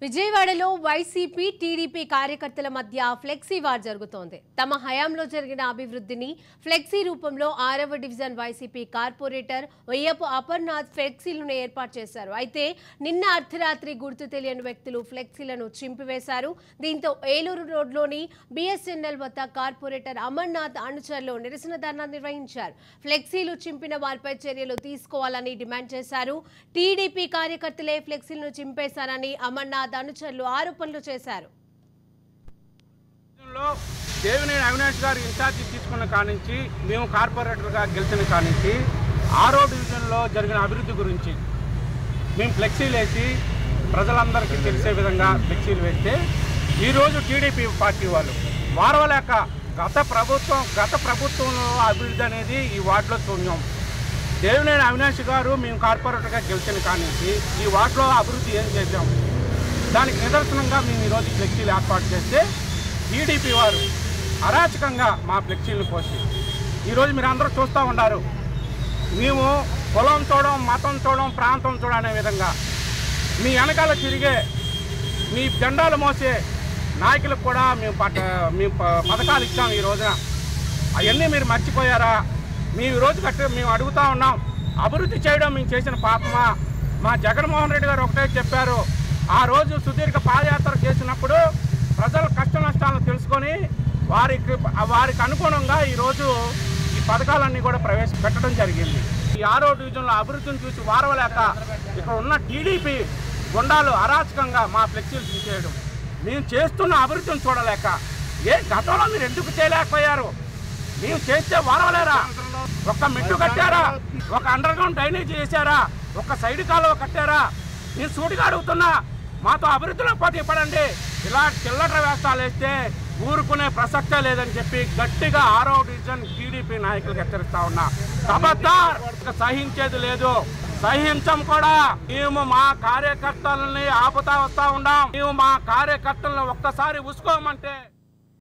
విజయవాడలో YCP TDP కార్యకర్తల మధ్య ఫ్లెక్సీ వార్ జరుగుతోంది తమ హయాంలో జరిగిన అభివృద్ధిని ఫ్లెక్సీ రూపంలో ఆరవ division YCP corporator Oyyapu Aparnath ఫ్లెక్సీలను ఏర్పాటు చేశారు అయితే నిన్న అర్ధరాత్రి గుర్తు తెలియని వ్యక్తులు ఫ్లెక్సీలను చింపివేశారు దీంతో ఏలూరు రోడ్లోని బిఎస్ఎన్ఎల్ వద్ద కార్పొరేటర్ అమర్నాథ్ అనుచరులు నిరసన ధర్నా నిర్వహించారు ఫ్లెక్సీలు చింపిన వారిపై చర్యలు తీసుకోవాలని డిమాండ్ చేశారు టీడీపీ కార్యకర్తలే ఫ్లెక్సీలను చింపేశారని అమర్నాథ్ అనుచరులు ఆరోపణలు చేశారు లో దేవినేని అవినాష్ గారు ఇన్ఛార్జి తీసుకున్న కానించి మేము కార్పొరేటర్గా గెలిచిన కానించి ఆరో డివిజన్లో జరిగిన అభివృద్ధి గురించి మేము ఫ్లెక్సీలు వేసి ప్రజలందరికీ తెలిసే విధంగా ఫ్లెక్సీలు వేస్తే ఈరోజు టీడీపీ పార్టీ వాళ్ళు వారవలేక గత ప్రభుత్వం గత ప్రభుత్వంలో అభివృద్ధి అనేది ఈ వార్డులో శూన్యం దేవినేని అవినాష్ గారు మేము కార్పొరేటర్గా గెలిచిన కానించి ఈ వార్డులో అభివృద్ధి ఏం చేశాం దానికి నిదర్శనంగా మేము ఈరోజు ఫ్లెక్సీలు ఏర్పాటు చేస్తే టీడీపీ వారు అరాచకంగా మా ఫ్లెక్సీలను పోసి ఈరోజు మీరు అందరూ చూస్తూ ఉన్నారు మేము కులం చూడడం మతం చూడడం ప్రాంతం చూడడం అనే విధంగా మీ వెనకాల తిరిగే మీ జెండాలు మోసే నాయకులకు కూడా మేము పట మేము ప- పథకాలు ఇచ్చాం ఈ రోజున అవన్నీ మీరు మర్చిపోయారా మేము ఈ రోజు కట్టి మేము అడుగుతా ఉన్నాం అభివృద్ధి చేయడం మేము చేసిన పాపమా మా జగన్మోహన్ రెడ్డి గారు ఒకటే చెప్పారు ఆ రోజు సుదీర్ఘ పాదయాత్ర చేసినప్పుడు ప్రజల కష్ట నష్టాలను తెలుసుకొని వారికి వారికి అనుగుణంగా ఈరోజు ఈ పథకాలన్నీ కూడా ప్రవేశపెట్టడం జరిగింది ఈ ఆరో డివిజన్లో అభివృద్ధిని చూసి వారవలేక ఇక్కడ ఉన్న టీడీపీ గుండాలు అరాచకంగా మా ఫ్లెక్సీలు తీసేయడం మేము చేస్తున్న అభివృద్ధిని చూడలేక ఏ గతంలో మీరు ఎందుకు చేయలేకపోయారు మేము చేస్తే వారవలేరా ఒక మెట్టు కట్టారా ఒక అండర్ గ్రౌండ్ డ్రైనేజ్ చేశారా ఒక సైడ్ కాలువ కట్టారా నేను సూటిగా అడుగుతున్నా మాతో అభివృద్ధిలో పోటీ పడండి ఇలా చిల్లర వేస్తాలు వేస్తే ఊరుకునే ప్రసక్తే లేదని చెప్పి గట్టిగా ఆరో డివిజన్ టీడీపీ నాయకులకు హెచ్చరిస్తా ఉన్నా ఖబర్దార్ ఇక సహించేది లేదు సహించం కూడా మేము మా కార్యకర్తలని ఆపుతా వస్తా ఉన్నాం మేము మా కార్యకర్తలను ఒక్కసారి ఉసుకోమంటే